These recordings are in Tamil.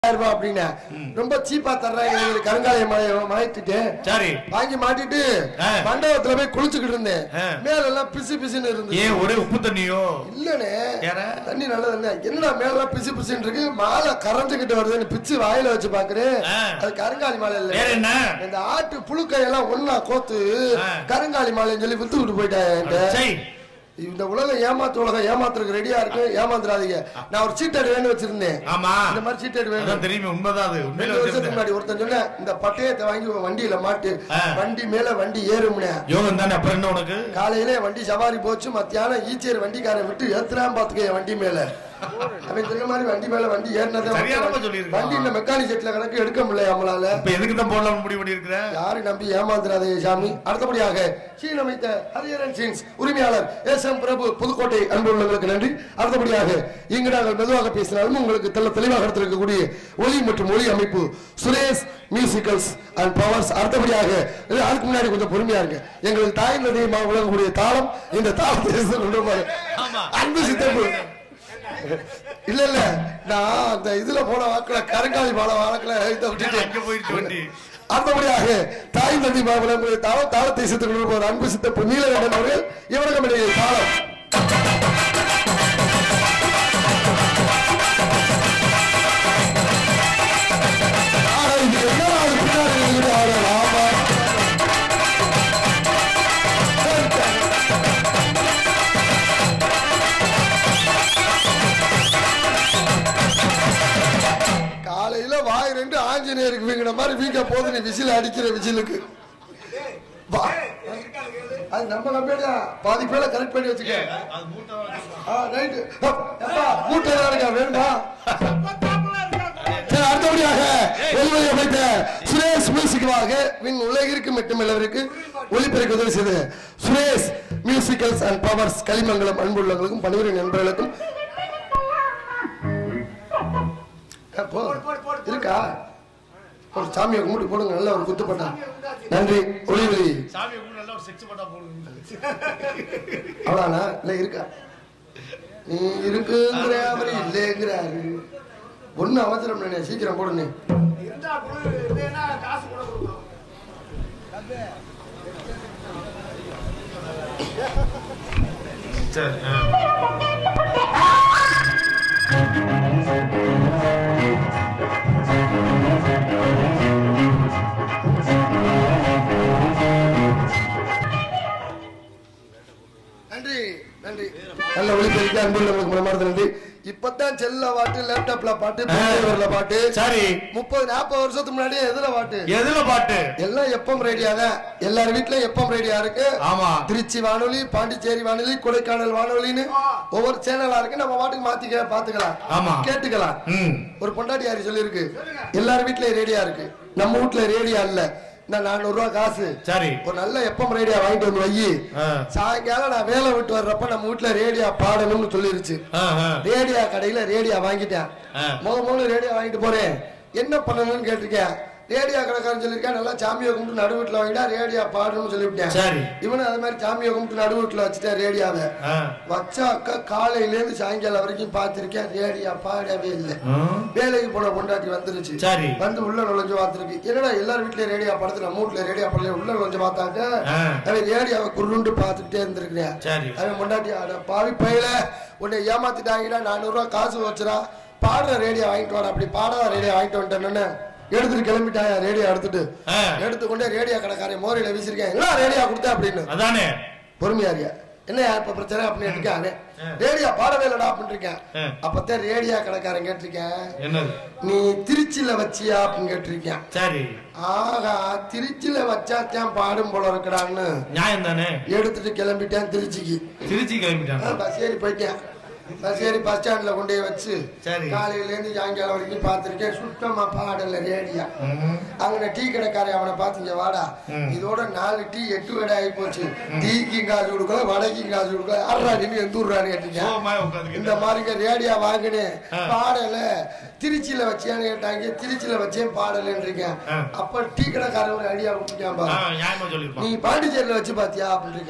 ஆயிரம் ரூபாய் அப்படின்னு ரொம்ப சீப்பா தர்றாங்க எங்களுக்கு கருங்காலய மலையை மாட்டிட்டு சரி வாங்கி மாட்டிட்டு ஆ. மண்டபத்துல போய் குளிச்சுக்கிட்டு இருந்தேன் ஆ. மேல எல்லாம் பிசு பிசுன்னு இருந்துச்சு ஏன் ஒரே உப்பு தண்ணியோ இல்லனே ஏற? தண்ணி நல்லது இல்ல என்னடா மேல எல்லாம் பிசு பிசுன்னு இருக்கு மாலை கரண்ட் கிட்ட வருதுன்னு பிச்சு வாயில வச்சு பாக்குறேன் ஆ. அது கருங்காலி மாலை இல்ல வேற என்ன இந்த ஆட்டு புழுக்கை எல்லாம் ஒன்னா கோத்து ஆ. கருங்காலி மாலைன்னு சொல்லி வித்துக்கிட்டு போயிட்டேன் சை இந்த உலகம் ஏமாத்து உலகம் ஏமாத்துறதுக்கு ரெடியா இருக்கு ஏமாந்துறாதீங்க நான் ஒரு சீட்டடி வேணும் வச்சிருந்தேன் ஆமா இந்த மாதிரி சீட்டடி வேணும் அதான் தெரியுமே உண்மைதான் அது உண்மையில ரெண்டு வருஷத்துக்கு வச்சிருந்தேன் முன்னாடி ஒருத்தன் சொன்ன இந்த பட்டயத்தை வாங்கி உன் வண்டியில மாட்டு ஆ. வண்டி மேல வண்டி ஏறும்னே யோகம் தானே அப்புறம் என்ன உனக்கு காலையிலே வண்டி சவாரி போச்சு மத்தியானம் ஈச்சேர் வண்டிக்காரன் விட்டு ஏத்துறான் பாத்துக்க என் வண்டி மேல அவன் சொன்ன மாதிரி வண்டி மேல வண்டி ஏறினதே சரியானமா சொல்லியிருக்கான். வண்டி இந்த மெக்கானிக் செட்ல கணக்கு எடுக்க முடியல நம்மளால இப்ப எதுக்கு தான் போடலாம்னு முடிவு பண்ணிருக்கிற யாரை நம்பி ஏமாந்துறாதே சாமி அடுத்தபடியாக சீன் அமைத்த ஹரியரன் சீன்ஸ் உரிமையாளர் எஸ் எம் பிரபு புதுக்கோட்டை அன்பு உள்ளவர்களுக்கு நன்றி அடுத்தபடியாக இங்கு நாங்கள் மெதுவாக பேசினாலும் உங்களுக்கு தெல்ல தெளிவாக எடுத்திருக்கக்கூடிய ஒலி மற்றும் ஒலி அமைப்பு சுரேஷ் மியூசிக்கல்ஸ் அண்ட் பவர்ஸ் அடுத்தபடியாக இது அதுக்கு முன்னாடி கொஞ்சம் பொறுமையா இருக்கு எங்களுக்கு தாய் நதியமாக விளங்கக்கூடிய தாளம் இந்த தாளத்தை கொண்டு வருவாரு. ஆமா. அன்பு சித்தப்பு இல்ல இல்ல நான் அந்த இதுல போன வாக்குல கருங்காலி பால வாழக்கல இதை விட்டுட்டு அங்க போயிடுச்சு வண்டி அடுத்தபடியாக தாய் நந்தி மாவட்டம் தாள தாளத்தை சித்துக் கொண்டிருப்பவர் அன்பு சித்தப்பு நீலகண்டன் அவர்கள் இவரகம் இடையே தாளம் ஆனா இது என்னடா அது பின்னாடி இருக்குது? ஆனா ஆமா. சரி, சரி. காலையில வாய் ரெண்டு ஆஞ்சநேயருக்கு வீங்கின மாதிரி வீங்க போது நீ விசில் அடிக்கிற விசிலுக்கு வா. அது நம்ம கம்பெனியா பாதி பேரை கரெக்ட் பண்ணி வச்சுக்க ஆ, ரைட்டு. அப், அப்பா, மூட்டை தான் இருக்கா, வேணுமா சரி, அடுத்தபடியாக ஒளிவழி அமைத்த சுரேஷ் மியூசிக்காக வின் உலகிற்கு மட்டுமில்லவருக்கு ஒளிபெருக்க உதவி செய்த Suresh musicals and powers Kalimangalam அன்புள்ளவர்களுக்கும் பணிபுரியும் நண்பர்களுக்கும் ஆ, போ. இருக்கா ஒரு சாமியை கும்பிட்டு போடுங்க நல்ல ஒரு குத்து பண்ணா நன்றி ஒளிவெளி சாமி நல்லா ஒரு செக்ஸ் பண்ணா போடுங்க அவ்வளோண்ணா இல்லை இருக்கா நீ இருக்குங்கிற அவர் இல்லைங்கிறாரு ஒண்ணு அவசரம் இல்லைண்ணே சீக்கிரம் போடுண்ணே சரி ஆ. நன்றி நன்றி நல்ல ஒளிபெருக்கி அன்புள்ளவங்களுக்கு மனமார்ந்த நன்றி இப்பதான் செல்ல பாட்டு லேப்டாப்ல பாட்டு பெரியவர்ல பாட்டு சரி முப்பது நாற்பது வருஷத்துக்கு முன்னாடியே எதுல பாட்டு எதுல பாட்டு எல்லாம் எப்பம் ரேடியா தான் எல்லார் வீட்லயும் எப்பம் ரேடியா இருக்கு ஆமா திருச்சி வானொலி பாண்டிச்சேரி வானொலி கொடைக்கானல் வானொலின்னு ஒவ்வொரு சேனலா இருக்கு நம்ம பாட்டுக்கு மாத்திக்க பாத்துக்கலாம் ஆமா. கேட்டுக்கலாம் ம் ஒரு பொண்டாட்டியாரி சொல்லியிருக்கு எல்லார் வீட்லயும் ரேடியா இருக்கு நம்ம வீட்ல ரேடியா இல்ல இந்த நானூறு ரூபாய் காசு சரி ஒரு நல்ல எப்பம் ரேடியா வாங்கிட்டு வந்து வை ஆ. சாயங்காலம் நான் வேலை விட்டு வர்றப்ப நம்ம வீட்ல ரேடியா பாடணும்னு சொல்லிருச்சு ஆ, ஆ. ரேடியா கடையில ரேடியா வாங்கிட்டேன் ஆ. முத மூணு ரேடியா வாங்கிட்டு போறேன் என்ன பண்ணணும்னு கேட்டிருக்கேன் ரேடியா கடைக்காரன் சொல்லியிருக்கேன் நல்லா சாமியை கும்பிட்டு நடு வீட்டுல வாங்கிட்டா ரேடியா பாடணும்னு சொல்லிவிட்டேன் சரி. இவனும் அது மாதிரி சாமியை கும்பிட்டு நடு வீட்டுல வச்சுட்டேன் ரேடியாவை ஆ. வச்சாக்கா காலையில இருந்து சாயங்காலம் வரைக்கும் பார்த்திருக்கேன் ரேடியா பாடவே இல்லை ஆ. வேலைக்கு போன பொண்டாட்டி வந்துருச்சு சரி. வந்து உள்ள நுழைஞ்சு பார்த்திருக்கு என்னடா எல்லார் வீட்லயும் ரேடியா படத்துல நம்ம வீட்டுல ரேடியா படல உள்ள நுழைஞ்சு பார்த்தாக்க ஆ. அவன் ரேடியாவை குருண்டு பார்த்துக்கிட்டே இருந்திருக்கிறேன் சரி. அவன் பொண்டாட்டி அட பாவி பையில உன்னை ஏமாத்திட்டாங்கடா நானூறு ரூபாய் காசு வச்சுடா பாடுற ரேடியோ வாங்கிட்டு வாடா அப்படி பாடாத ரேடியோ வாங்கிட்டு வந்துட்டேன்னு எடுத்துட்டு கிளம்பிட்டாயா ரேடியோ எடுத்துட்டு ஆ. எடுத்துக்கொண்டே ரேடியோ கடைக்காரன் மோரையில வீசிருக்கேன் என்ன ரேடியோ கொடுத்த அப்படின்னு அதானே பொறுமையா இருக்கியா என்ன இப்ப பிரச்சனை அப்படின்னு இருக்காங்க ரேடியோ பாடவே இல்லடா அப்படின்னு இருக்கேன் ஆ. அப்பத்தான் ரேடியோ கடைக்காரன் கேட்டிருக்கேன் என்னது நீ திருச்சியில வச்சியா அப்படின்னு கேட்டிருக்கேன் சரி ஆகா திருச்சியில வச்சாத்தான் பாடும் போல இருக்கடான்னு நியாயம் தானே எடுத்துட்டு கிளம்பிட்டேன் திருச்சிக்கு திருச்சி கிளம்பிட்டான் பஸ் ஏறி போயிட்டேன் பஸ் ஏறி பஸ் ஸ்டாண்ட்ல கொண்டு போய் வச்சு சரி. காலையில இருந்து சாயங்காலம் வரைக்கும் பார்த்திருக்கேன் சுத்தமா பாடல ரேடியா ம். அங்க டீ கடைக்காரன் அவனை பாத்தீங்க வாடா ம். இதோட நாலு டீ எட்டு வடை ஆகி போச்சு டீக்கும் காசு கொடுக்கல வடைக்கும் காசு கொடுக்கல அறா நீ எந்த ஊர்றான்னு கேட்டீங்க சோகமா உட்காந்துக்கிட்டு. இந்த மாதிரிங்க ரேடியா வாங்கினேன் ஆ. பாடல திருச்சியில வச்சியான்னு கேட்டாங்க திருச்சியில வச்சேன் பாடலன்றீங்க ஆ. அப்ப டீ கடைக்காரன் ஒரு ஐடியா கொடுத்துருக்கான் ஆ, பாரு நியாயமா நீ சொல்லிருப்பான் பாண்டிச்சேரியில வச்சு பாத்தியா அப்படின்னு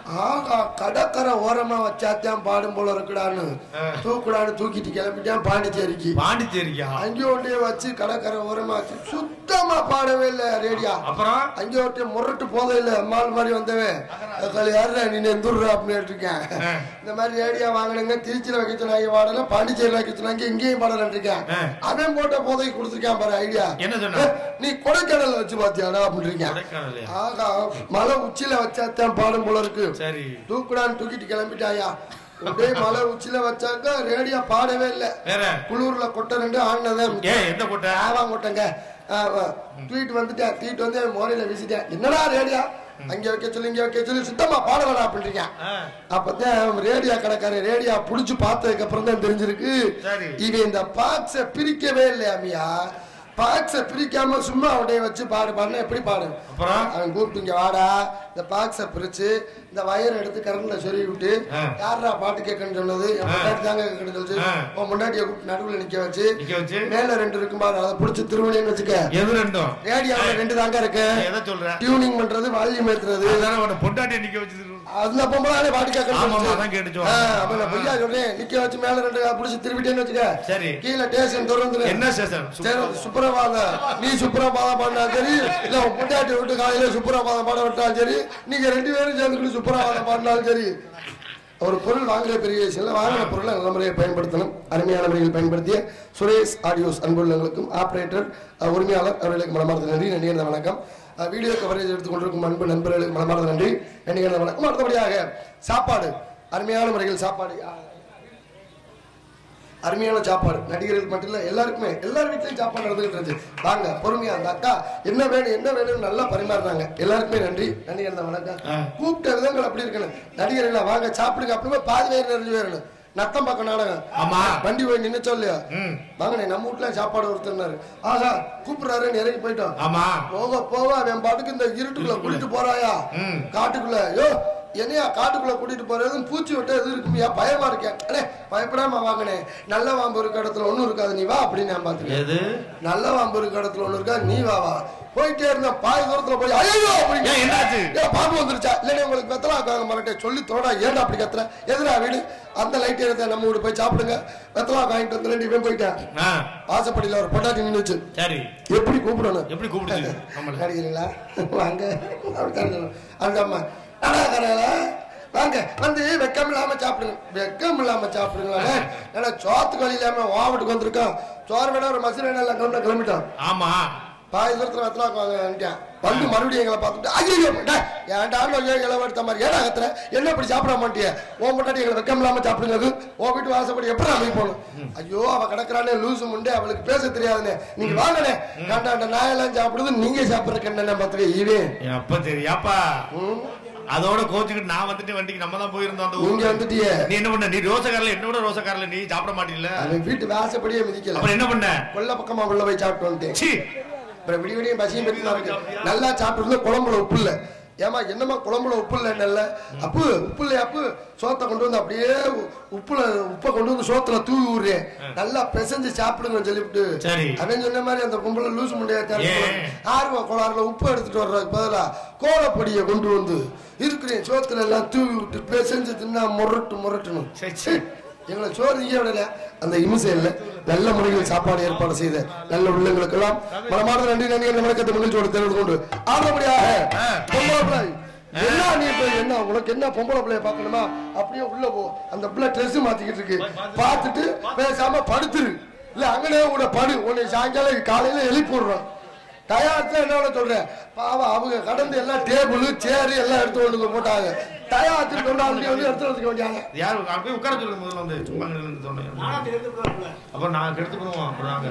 ஆகா கடற்கரை ஓரமா வச்சாத்தான் பாடும் போல இருக்குடான்னு ஆ. தூக்குடான்னு தூக்கிட்டு கிளம்பிட்டான் பாண்டிச்சேரிக்கு பாண்டிச்சேரிக்கா அங்கே ஒன்றே வச்சு கடற்கரை ஓரமா வச்சு சுத்தமா பாடவே இல்லை ரேடியா அப்புறம் அங்கே ஒருத்தே முரட்டு போதை இல்லை அம்மாள் மாதிரி வந்தவன் அதுக்கால யாருடா நீ எந்துடுறா அப்படின்னு இருக்கேன் ஆ. இந்த மாதிரி ரேடியா வாங்கினுங்க திருச்சியில் வைக்க சொன்னாங்க பாடல பாண்டிச்சேரியில் வைக்க சொன்னாங்க இங்கேயும் பாடல இருக்கேன் ஆ. அவன் போட்ட போதை கொடுத்துருக்கான் பாரு ஐடியா என்ன சொன்னா? நீ கொடைக்கானல்ல வச்சு பாத்தியாடா அப்படின்னு இருக்கேன் கொடைக்கானலையா? ஆகா மலை உச்சியில வச்சாத்தான் பாடும் போல இருக்கு சரி தூக்குடான்னு தூக்கிட்டு கிளம்பிட்டாயா அப்படியே மலை உச்சியில வச்சாக்க ரேடியா பாடவே இல்லை வேற குளூர்ல கொட்டை ரெண்டு ஆடினதான் ஏ எந்த கோட்டை ஆவாங்க கொட்டங்க ட்வீட் வந்துட்டேன் ட்வீட் வந்து மோரையில வீசிட்டேன் என்னடா ரேடியா அங்க வைக்க சொல்லி இங்க வைக்க சொல்லி சுத்தமா பாட வேணாம் அப்படின்றீங்க ஆ, அப்பதான் ரேடியா கடைக்காரன் ரேடியா புடிச்சு பார்த்ததுக்கு அப்புறம் தான் தெரிஞ்சிருக்கு சரி. இவன் இந்த பாக்ஸ பிரிக்கவே இல்லையாமியா பாக்ஸ பிரிக்காம சும்மா அவடைய வச்சு பாடு பாடுனா எப்படி பாடு அப்புறம்? அவன் கூப்பிட்டு இங்க வாடா இந்த பாக்ஸ பிரிச்சு இந்த வயர் எடுத்து கரண்ட்ல சொருகி விட்டு ஆ. யாரா பாட்டு கேட்கணும்னு சொன்னது என் ஆ. முன்னாடி தாங்க கேட்கணும்னு சொல்லிச்சு ஆ. உன் முன்னாடிய கூப்பிட்டு நடுவுல நிக்க வச்சு நிக்க வச்சு மேல ரெண்டு இருக்கும் பாரு அதை புடிச்சு திருவணின்னு வச்சுக்க எது ரெண்டும் ரேடியோல ரெண்டு தாங்க இருக்கு எதை சொல்ற டியூனிங் பண்றது வால்யூம் ஏத்துறது அதானே உன்னை பொண்டாட்டியை நிக்க வச்சு அதுல பொம்பளானே பாட்டு கேட்கணும் ஆமா, ஆமா, சொல்லுச்சு. அதான் கேட்டுச்சு. ஆ, அப்ப நான் பொய்யா சொல்றேன் நிக்க வச்சு மேல ரெண்டு புடிச்சு திருப்பிட்டேன்னு வச்சுக்க சரி. கீழே டேஷன் திறந்துரு என்ன சேஷன் சரி சுப்பிரபாதம் நீ சுப்பிரபாதம் பாடினாலும் சரி இல்ல உன் பொண்டாட்டி விட்டு காலையில சுப்பிரபாதம் பாட விட்டாலும் சரி நீங்க ரெண்டு பேரும் சேர்ந்துக்கிட்டு சுப்பிரபாதம் பாடினாலும் சரி ஒரு பொருள் வாங்குற பெரிய விஷயம் இல்லை வாங்கின பொருளை நல்ல முறையை பயன்படுத்தணும் அருமையான முறையில் பயன்படுத்திய சுரேஷ் ஆடியோஸ் அன்புள்ளவங்களுக்கும் ஆபரேட்டர் அஹ், உரிமையாளர் அவர்களுக்கு மனமார்ந்த நன்றி நன்றி என்ற வணக்கம் அஹ், வீடியோ கவரேஜ் எடுத்துக்கொண்டிருக்கும் அன்பு நண்பர்களுக்கு மனமார்ந்த நன்றி நன்றி என்ற வணக்கம் அடுத்தபடியாக சாப்பாடு அருமையான முறையில் சாப்பாடு அஹ், அருமையான சாப்பாடு நடிகர்கள் மட்டும் இல்ல எல்லாருக்குமே எல்லார் வீட்லயும் சாப்பாடு நடந்துகிட்டு இருந்துச்சு வாங்க பொறுமையா அந்த அக்கா என்ன வேணும் என்ன வேணும்னு நல்லா பரிமாறுறாங்க எல்லாருக்குமே நன்றி நன்றி அந்த வணக்கம் ஆ. கூப்பிட்ட விதங்கள் அப்படி இருக்கணும் நடிகர்கள் வாங்க சாப்பிடுங்க அப்பவே பாதி வயிறு நிறைஞ்சு போயிடணும் நத்தம் பக்கம் நாடகம் ஆமா வண்டி போய் நின்னு சொல்லியா ம் வாங்கண்ணே நம்ம வீட்டுல சாப்பாடு ஒருத்தர்னாரு ஆஹா கூப்பிடுறாருன்னு இறங்கி போயிட்டோம் ஆமா போக போக அவன் பாட்டுக்கு இந்த இருட்டுக்குள்ள கூட்டிட்டு போறாயா ம். காட்டுக்குள்ள யோ என்னையா காட்டுக்குள்ள கூட்டிட்டு போறது பூச்சி விட்ட எது இருக்குமியா பயமா இருக்கேன் அடே பயப்படாம வாங்கினேன் நல்ல வாம்பு இருக்க இடத்துல ஒண்ணும் இருக்காது நீ வா அப்படின்னு நான் பாத்துக்கேன் எது நல்ல வாம்பு இருக்க இடத்துல ஒண்ணு இருக்கா நீ வா வா போயிட்டே இருந்த பாதி தூரத்துல போய் ஐயோ அப்படின்னு ஏன் என்னாச்சு? ஏன் பாம்பு வந்துருச்சா இல்லைன்னா உங்களுக்கு வெத்தலா ஆக்காங்க மரட்டே சொல்லி தோடா ஏன்டா அப்படி கத்துற எதிரா வீடு அந்த லைட் எடுத்த நம்ம வீடு போய் சாப்பிடுங்க வெத்தலா வாங்கிட்டு வந்து ரெண்டு பேரும் போயிட்டேன் ஆ வாசப்படியில ஒரு பொட்டாட்டி நின்னுச்சு சரி எப்படி கூப்பிடணும் எப்படி கூப்பிடுச்சு நம்மள நடிக்கிறீங்களா வாங்க அப்படித்தான் சொல்லணும். அந்த அம்மா அடா கரையில வாங்க வந்து வெக்கம் இல்லாம சாப்பிடுங்க வெக்கம் இல்லாம சாப்பிடுங்களா ஏன்னா சோத்து களி இல்லாம வாவட்டுக்கு வந்திருக்கோம் சோறு வேணா ஒரு மசில் வேணா எல்லாம் கிளம்பிட்டோம் கிளம்பிட்டோம் ஆமா பாதி தூரத்துல வெத்தலா வாங்கிட்டேன் வந்து மறுபடியும் எங்களை பார்த்துட்டு ஐயோ ஏன்டா இளவு எடுத்த மாதிரி ஏடா கத்துற என்ன இப்படி சாப்பிட மாட்டிய உன் முன்னாடி எங்களை வெக்கம் இல்லாம சாப்பிடுங்க உன் வீட்டு வாசப்படி எப்படி அமைக்க போகணும் ஐயோ அவ கிடக்குறானே லூசு முண்டே அவளுக்கு பேச தெரியாதுனே நீங்க வாங்கனே கண்டாண்ட நாயெல்லாம் சாப்பிடுது நீங்க சாப்பிடுற என்ன பார்த்துக்க ஈவே என் அப்பா தெரியாப்பா ம், அதோட கோச்சுக்கிட்டு நான் வந்துட்டு வண்டிக்கு நம்ம தான் போயிருந்தோம் அந்த நீங்க ஊருக்கு வந்துட்டியே நீ என்ன பண்ண நீ ரோசக்காரல என்னோட ரோசக்காரல நீ சாப்பிட மாட்டீல்ல அவன் வீட்டு வாசப்படியே மிதிக்கல அப்புறம் என்ன பண்ண கொல்ல பக்கமா உள்ள போய் சாப்பிட்டு வந்துட்டேன் சீ அப்புறம் விடிய விடிய பசியும் பெருசா இருக்கு நல்லா சாப்பிட்டு குழம்புல உப்பு இல்ல ஏமா என்னம்மா குழம்புல உப்பு இல்ல அப்பு உப்பு இல்லையா அப்பு சோத்தை கொண்டு வந்து அப்படியே உ- உப்புல உப்பை கொண்டு வந்து சோத்துல தூவி விடுறேன் நல்லா பிசைஞ்சு சாப்பிடுங்கன்னு சொல்லிவிட்டு சரி. அவன் சொன்ன மாதிரி அந்த பொம்பளை லூசு முண்டையா ஏன்? ஆர்வ கோளாறுல உப்பு எடுத்துட்டு வர்றதுக்கு பதிலா கோலப்பொடியை கொண்டு வந்து இருக்கிறேன் சோத்துல எல்லாம் தூவி விட்டு பிசைஞ்சு தின்னா முரட்டு முரட்டணும் சரி, சரி. எங்களை சோறு இங்கே விடல அந்த இமிசை இல்ல நல்ல முறையில் சாப்பாடு ஏற்பாடு செய்த நல்ல உள்ளங்களுக்கெல்லாம் மனமார்ந்த நன்றி நன்றி என்ற வணக்கத்தை மகிழ்ச்சியோடு தெரிந்து கொண்டு ஆடும்படியாக ஆ. பொம்பளை பிள்ளை என்ன நீ இப்ப என்ன உனக்கு என்ன பொம்பளை பிள்ளைய பார்க்கணுமா அப்படியே உள்ள போ அந்த பிள்ளை ட்ரெஸ் மாத்திக்கிட்டு இருக்கு பார்த்துட்டு பேசாம படுத்துரு இல்ல அங்கனே கூட படு உன்னை சாயங்காலம் காலையில எழுப்பி விடுறோம் டயாத்துல என்ன சொல்றேன் பாவம் அவங்க கடந்து எல்லாம் டேபிள் சேரு எல்லாம் எடுத்து கொண்டு வந்து போட்டாங்க டயாத்துல கொண்டாந்து வந்து எடுத்து வந்துக்க வேண்டியாங்க யார் அங்க போய் உட்கார சொல்லுங்க முதல்ல வந்து சும்மா நின்னு சொன்னேன் அப்புறம் நாங்க எடுத்துக்கணும் அப்புறம் நாங்க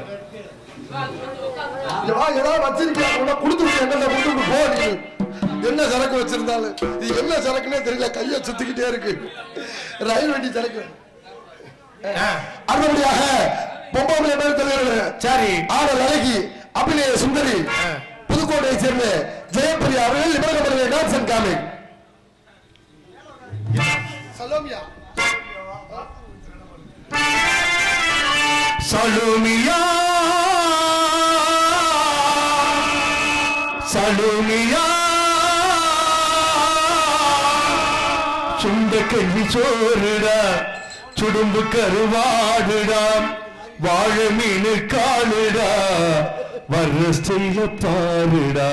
இங்க வா, ஏதாவது வச்சிருக்கியா கூட கொடுத்து விடு, எங்கள்ட்ட கொடுத்து விடு, போ நீ. என்ன சரக்கு வச்சிருந்தாலும் இது என்ன சரக்குன்னே தெரியல கைய சுத்திக்கிட்டே இருக்கு ரயில் வண்டி சரக்கு ஆ, அடுத்தபடியாக பொம்பாமலை பேர் தலைவர் சரி ஆடல் அழகி அபிநய சுந்தரி ஆ. புதுக்கோட்டையை சேர்ந்த ஜெயப்பிரியா அவர்கள் நிபந்தனை டான்ஸ் அண்ட் காமிக் சலோமியா சலுமியா சலுமியா கஞ்சி சோறுடா சுடும்பு கருவாடுடா வாழை மீன் காலுடா வர்ற ஸ்டைல பாருடா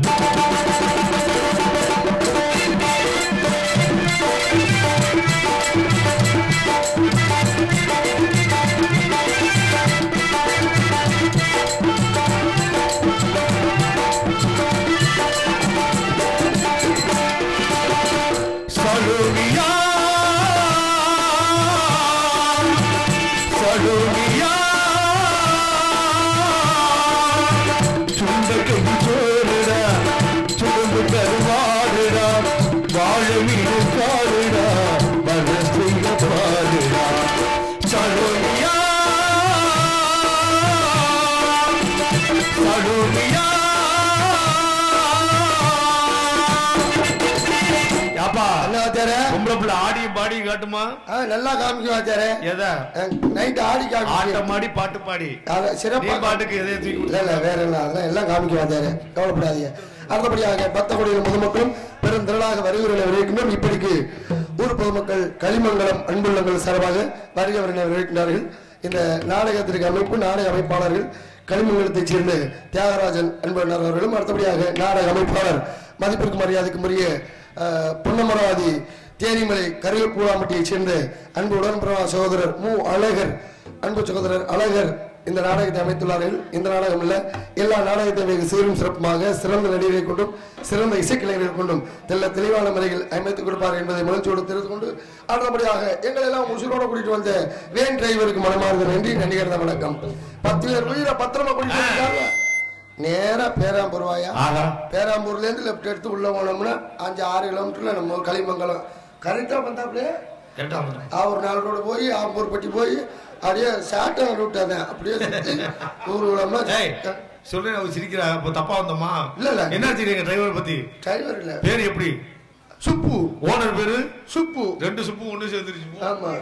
சலுமியா சலுமியா சுண்டக்கு சோறுடா சுடும்பு கருவாடுடா வாழை மீன் காலுடா மனசைய பாருடா சலுமியா சலுமியா யாப்பா என்ன வாத்தியாரே பொம்பளை பிள்ளை ஆடியும் பாடியும் காட்டுமா ஆ, நல்லா காமிக்கும் வாத்தியாரே எதா நைட் ஆடி காமிக்கும் ஆட்டம் ஆடி பாட்டு பாடி அத நீ சிறப்பா பாட்டுக்கு எதையும் தூக்கி இல்ல இல்ல வேற என்ன அதெல்லாம் எல்லாம் காமிக்க வாத்தியாரே கவலைப்படாதீங்க அடுத்தபடியாக பத்த கோடியில் பொதுமக்களும் பெரும் திரளாக வருகிறவர்களை வரவேற்கின்றோம் இப்படிக்கு ஊர் பொதுமக்கள் களிமங்கலம் அன்புள்ளங்கள் சார்பாக வருகிறவர்களை வரவேற்கின்றார்கள் இந்த நாடகத்திற்கு அமைப்பு நாடக அமைப்பாளர்கள் களிமங்கலத்தைச் சேர்ந்த தியாகராஜன் அன்பண்ணர் அவர்களும் அடுத்தபடியாக நாடக அமைப்பாளர் மதிப்பிற்கு மரியாதைக்கு உரிய அஹ், பொன்னமராவதி தேனிமலை கருவேப்பூலாம்பட்டியைச் சேர்ந்த அன்பு உடன்பிறவா சகோதரர் மு அழகர் அன்பு சகோதரர் அழகர் இந்த நாடகத்தை அமைத்துள்ளார்கள் இந்த நாடகம் இல்ல எல்லா நாடகத்தை வெகு சீரும் சிறப்புமாக சிறந்த நடிகரை கொண்டும் சிறந்த இசைக்கலைஞரை கொண்டும் தெல்ல தெளிவான முறையில் அமைத்துக் கொடுப்பார் என்பதை மகிழ்ச்சியோடு தெரிந்து கொண்டு அடுத்தபடியாக எங்களை எல்லாம் உசுரோட கூட்டிட்டு வந்த வேன் டிரைவருக்கு மனமார்ந்த நன்றி நடிகர் தான் வணக்கம் பத்து பேர் உயிரை பத்திரமா கூட்டிட்டு வந்தாங்க நேரா பேராம்பூர் வாயா ஆஹா பேராம்பூர்ல இருந்து லெஃப்ட் எடுத்து உள்ள போனோம்னா அஞ்சு ஆறு கிலோமீட்டர்ல நம்ம களிமங்கலம் கரெக்டா வந்தாப்லே கரெக்டா வந்துடும் அவர் நாள் ரோடு போய் ஆம்பூர் பட்டி போய் அப்படியே சாட்டம் ரூட் அதான் அப்படியே சுத்தி ஊர்வலமா ஏய் சொல்றேன் அவர் சிரிக்கிறா இப்ப தப்பா வந்தோமா இல்ல, இல்ல. என்ன தெரியுங்க டிரைவர் பத்தி டிரைவர் இல்ல பேர் எப்படி சுப்பு ஓனர் பேரு சுப்பு ரெண்டு சுப்பு ஒண்ணு சேர்ந்துருச்சு ஆமா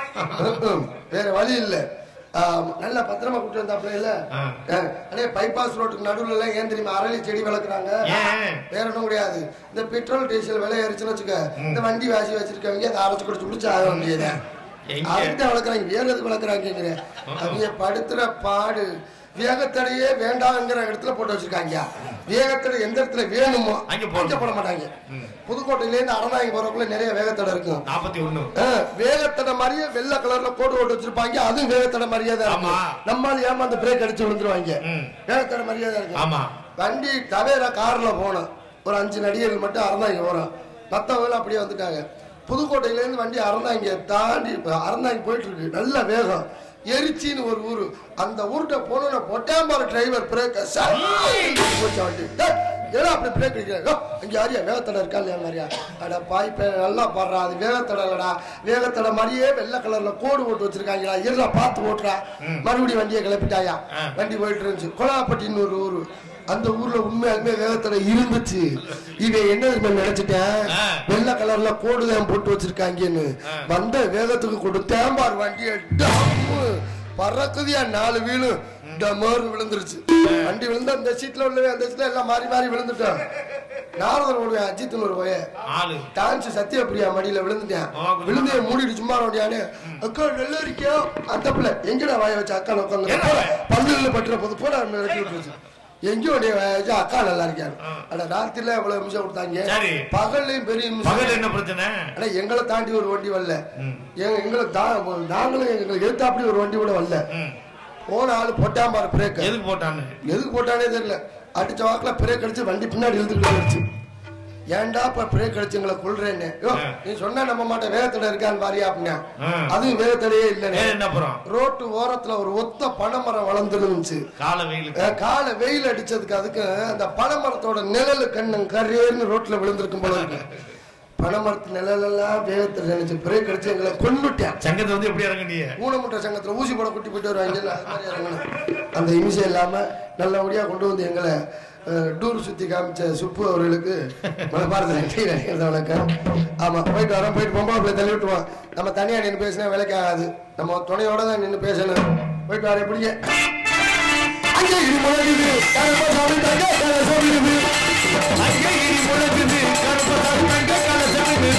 ம்ம். வேற வழி இல்ல ஆம், நல்லா பத்திரமா கூட்டு வந்தாப்ல இல்ல ஆ. அடே பைபாஸ் ரோட்டுக்கு நடுவுல எல்லாம் ஏன் தெரியுமா அரளி செடி வளர்க்குறாங்க ஏன்? வேற ஒண்ணும் கிடையாது இந்த பெட்ரோல் டீசல் விலை ஏறிச்சுன்னு வச்சுக்க இந்த வண்டி வாசி வச்சிருக்கவங்க அதை அரைச்சு குடிச்சு குடிச்சு ஆக வேண்டியது எங்க? அதுதான் வளர்க்குறாங்க வேற எதுக்கு வளர்க்குறாங்க அவங்க படுத்துற பாடு வேகத்தடையே வேண்டாங்கிற இடத்துல போட்டு வச்சிருக்காங்க வேகத்தடை எந்த இடத்துல வேணுமோ அங்க போடணும். அங்க போட மாட்டாங்க புதுக்கோட்டையில இருந்து அறந்தாங்க போறதுக்குள்ள நிறைய வேகத்தடை இருக்கும் நாற்பத்தி ஒண்ணு ஆ, வேகத்தடை மாதிரியே வெள்ளை கலர்ல கோடு போட்டு வச்சிருப்பாங்க அதுவும் வேகத்தடை மாதிரியே தான் இருக்கும் ஆமா. நம்மால் ஏமாந்து பிரேக் அடிச்சு விழுந்துருவாங்க ம். வேகத்தடை மாதிரியே தான் இருக்கும் ஆமா வண்டி தவேரா கார்ல போனோம் ஒரு அஞ்சு நடிகர்கள் மட்டும் அறந்தாங்க போறோம் மத்தவங்க அப்படியே வந்துட்டாங்க புதுக்கோட்டையில இருந்து வண்டி அறந்தாங்க தாண்டி இப்ப அறந்தாங்க போயிட்டு இருக்கு நல்ல வேகம் எரிச்சின்னு ஒரு ஊரு அந்த ஊர்கிட்ட போனோம்னா பொட்டாம்பார டிரைவர் பிரேக் போச்சு வண்டி டேய், ஏடா அப்படி பிரேக் அடிக்கிற அங்க யாரியா வேகத்தடை இருக்கா இல்லையா மாதிரியா அட பாய் பே நல்லா பாடுறா அது வேகத்தடை இல்லடா வேகத்தடை மாதிரியே வெள்ளை கலர்ல கோடு போட்டு வச்சிருக்காங்கடா இருடா பார்த்து ஓட்டுறா மறுபடியும் வண்டியை கிளப்பிட்டாயா ஆ. வண்டி போயிட்டு இருந்துச்சு கொலாப்பட்டின்னு ஒரு ஊரு அந்த ஊர்ல உண்மையாலுமே வேகத்தடை இருந்துச்சு இவன் என்ன தெரியுமா நினைச்சிட்டேன் ஆ. வெள்ளை கலர்ல கோடு தான் போட்டு வச்சிருக்காங்கன்னு வந்த வேகத்துக்கு கொடுத்தேன் பார் வண்டியை டம்மு பறக்குதியா நாலு வீலு டமர் விழுந்துருச்சு வண்டி விழுந்து அந்த சீட்ல உள்ளவே அந்த சீட்ல எல்லாம் மாறி மாறி விழுந்துட்டோம் நாரதர் ஓடுவேன் அஜித்னு ஒரு பையன் ஆளு டான்ஸ் சத்யபிரியா மடியில விழுந்துட்டேன் ஆ, கொஞ்சம் விழுந்து மூடிட்டு சும்மா ஓடியானே அக்கா நல்லா இருக்கியா அந்த பிள்ளை எங்கடா வாய வச்சு அக்கா உட்காந்து என்ன வாய்? பல்லுல பட்டுற போது போட வெட்டி விட்டுருச்சு எங்கேயோ உடைய வாய வச்சு அக்கா நல்லா இருக்கியா அட ராத்திரில எவ்வளவு நிமிஷம் கொடுத்தாங்க சரி. பகல்லையும் பெரிய நிமிஷம் பகல் என்ன பிரச்சனை ஆனா எங்களை தாண்டி ஒரு வண்டி வரல எங்க- எங்களை தா- நாங்களும் எங்களுக்கு எதிர்த்தாப்படி ஒரு வண்டி கூட வரல ம். போன ஆளு போட்டாம்பாரு பிரேக் எதுக்கு போட்டான்னு எதுக்கு போட்டானே தெரியல அடிச்ச வாக்குல பிரேக் அடிச்சு வண்டி பின்னாடி இழுத்துக்கிட்டு வந்துருச்சு ஏன்டா இப்ப பிரேக் அடிச்சு எங்களை கொள்றேன்னு யோ, ஆ. நீ சொன்னா நம்ம மாட்டேன் வேகத்தடை இருக்கான்னு பாரியா அப்படின்னா ஆ. அதுவும் வேகத்தடையே இல்லைன்னு வேற என்ன அப்புறம் ரோட்டு ஓரத்துல ஒரு ஒத்த பனைமரம் வளர்ந்துருந்துச்சு கால வெயிலுக்கு அஹ் காலை வெயில் அடிச்சதுக்கு அதுக்கு அந்த பனைமரத்தோட நிழலு கண்ணு கரேர்னு ரோட்ல விழுந்திருக்கும் போல இருக்கு பனைமரத்து நிழலெல்லாம் வேகத்தில் நினைச்சு பிரேக் அடிச்சு எங்களை கொண்டுட்டேன் சங்கத்தை வந்து எப்படி இறங்குனீங்க ஊனமுற்ற சங்கத்துல ஊசி போட குட்டி போயிட்டு வருவாங்கல்ல அது மாதிரி இறங்கணும் அந்த இமிசை இல்லாம நல்லபடியா கொண்டு வந்து எங்களை அஹ், டூர் சுத்தி காமிச்ச சுப்பு அவர்களுக்கு மனப்பாரத நன்றி நினைக்கிறது வணக்கம் ஆமா போயிட்டு வரோம் போயிட்டு பொம்பளை தள்ளி விட்டுருவோம் நம்ம தனியா நின்று பேசினா வேலைக்கு ஆகாது நம்ம துணையோட தான் நின்று பேசணும் போயிட்டு வர எப்படிங்க அங்கே இடி முழங்குது கருப்பசாமி தங்க கலசமிடுது. அங்கே இடி முழங்குது கருப்பசாமி தங்க கலசமிடுது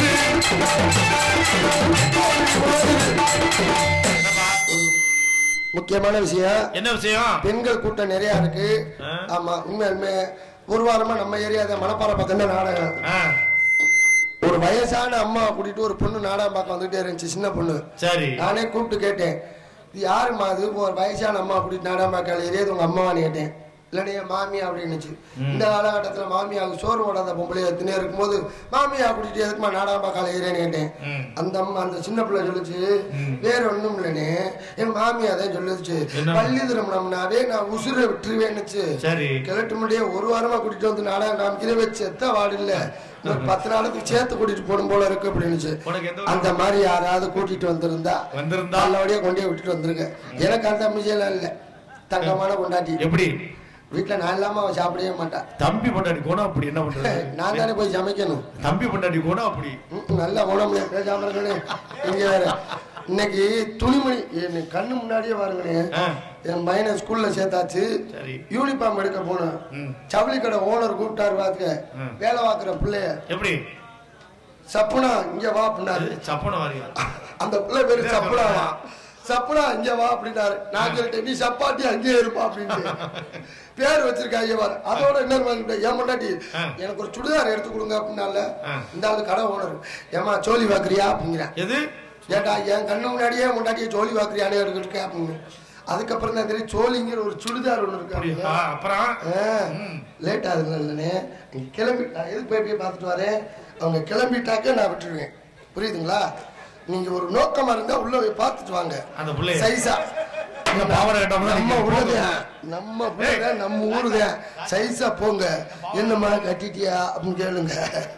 முக்கியமான விஷயம் என்ன விஷயம் பெண்கள் கூட்டம் நிறைய இருக்கு ஆ. ஆமா உண்மையாலுமே ஒரு வாரமா நம்ம ஏரியா மணப்பாறை பக்கம் தான் நாடகம் ஆ, ஒரு வயசான அம்மா கூட்டிட்டு ஒரு பொண்ணு நாடகம் பார்க்க வந்துட்டே இருந்துச்சு சின்ன பொண்ணு சரி நானே கூப்பிட்டு கேட்டேன் இது யாரும்மா அது ஒரு வயசான அம்மா கூட்டிட்டு நாடகம் பார்க்க ஏரியா உங்க அம்மாவான்னு கேட்டேன் இல்லைன்னா என் மாமியா அப்படின்னுச்சு இந்த காலகட்டத்துல மாமியாவுக்கு சோறு போடாத பொம்பளை எத்தனையோ இருக்கும்போது மாமியா கூட்டிட்டு எதுக்குமா நாடகம் பார்க்க ஏரியான்னு கேட்டேன் ம். அந்த அம்மா அந்த சின்ன பிள்ளை சொல்லுச்சு வேற ஒண்ணும் இல்லைன்னு என் மாமியா தான் சொல்லுச்சு என்ன? பள்ளி திருமணம்னாவே நான் உசுரை விட்டுருவேன்னுச்சு சரி கிழட்டு முடிய ஒரு வாரமா கூட்டிட்டு வந்து நாடகம் காமிக்கிற வச்சு எத்த வார்டு இல்ல ஒரு பத்து நாளுக்கு சேர்த்து கூட்டிட்டு போடும் போல இருக்கு அப்படின்னுச்சு உனக்கு எந்த ஊரு? அந்த மாதிரி யாராவது கூட்டிட்டு வந்திருந்தா வந்திருந்தா நல்லபடியா கொண்டே விட்டுட்டு வந்திருக்க எனக்கு அந்த அமைச்செல்லாம் இல்ல தங்கமான கொண்டாட்டி எப்படி வீட்டுல நான் இல்லாம அவன் சாப்பிடவே மாட்டான் தம்பி பொண்டாட்டி போனா அப்படி என்ன பண்றது நான் தானே போய் சமைக்கணும் தம்பி பொண்டாட்டி போனா அப்படி ம், நல்ல உணவு பேசாம இருக்கணே இங்க வேற இன்னைக்கு துணிமணி என் கண்ணு முன்னாடியே பாருங்கண்ணே ஆ, என் பையனை ஸ்கூல்ல சேர்த்தாச்சு சரி யூனிஃபார்ம் எடுக்க போனேன் ம். ஜவுளி கடை ஓனர் கூப்பிட்டாரு பாத்துக்க ம். வேலை பார்க்குற பிள்ளைய எப்படி சப்புனா இங்க வா அப்படின்னாரு சப்பன வாரியா அந்த பிள்ளை பேரு சப்புனாவா சப்புனா இங்க வா அப்படின்னாரு நான் சொல்லிட்டேன் நீ சப்பாத்தி அங்கேயே இருப்பா அப்படின்ட்டு பேர் வச்சிருக்காங்க பாரு அதோட இன்னொரு மாதிரி ஏன் பொண்டாட்டி ஆ. எனக்கு ஒரு சுடிதார் எடுத்து கொடுங்க அப்படின்னால ஆ. இந்த ஆளு கடை ஓனர் ஏமா சோலி வாக்குறியா அப்படிங்கிறேன் எது ஏட்டா என் கண்ணு முன்னாடியே முன்னாடியே சோலி வாக்குறியானே எடுக்கிட்டு அப்படின்னு அதுக்கப்புறம் தான் தெரியும் சோழிங்கிற ஒரு சுடிதார் ஒன்று அப்படியா? இருக்கு அப்புறம் லேட் ஆகுதுல இல்லைண்ணே நீங்க கிளம்பி நான் எதுக்கு போய் போய் பார்த்துட்டு வரேன் அவங்க கிளம்பிட்டாக்க நான் விட்டுருவேன் புரியுதுங்களா நீங்க ஒரு நோக்கமா இருந்தா உள்ள போய் பார்த்துட்டு வாங்க அந்த புள்ளைய சைஸா இந்த பாவாடை கட்டாம தான் நம்ம நிக்குது. ஊருதான் நம்ம ஊருதான் நம்ம ஊருதான் சைஸா போங்க என்னம்மா கட்டிட்டியா அப்படின்னு கேளுங்க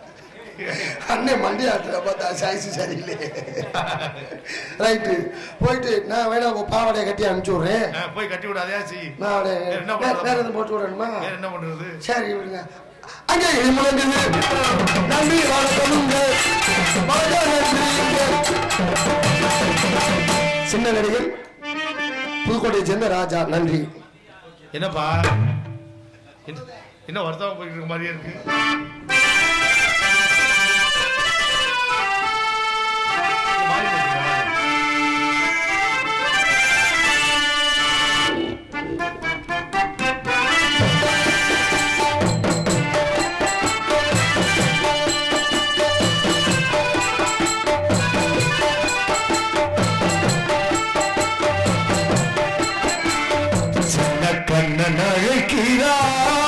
அண்ணே மண்டி ஆட்டுற பார்த்தா சைஸ் சரியில்லை ரைட்டு போயிட்டு நான் வேணா உங்க பாவாடையை கட்டி அனுப்பிச்சு விடுறேன் ஆ, போய் கட்டி விடாதே சி நான் அப்படியே வேற என்ன வேற பண்றது? வேற எதுவும் போட்டு விடணுமா வேற என்ன பண்றது சரி விடுங்க அங்கே இனி முழங்குது நன்றி வணக்கமுங்க வணக்கம் நன்றிங்க. சின்ன நடிகர் புதுக்கோட்டையை சேர்ந்த ராஜா நன்றி என்னப்பா என்ன- என்ன வருத்தமா போயிட்டு இருக்க மாதிரியே இருக்கு மாறி போயிடுச்சா? சின்ன கண்ணன் அழைக்கிறார்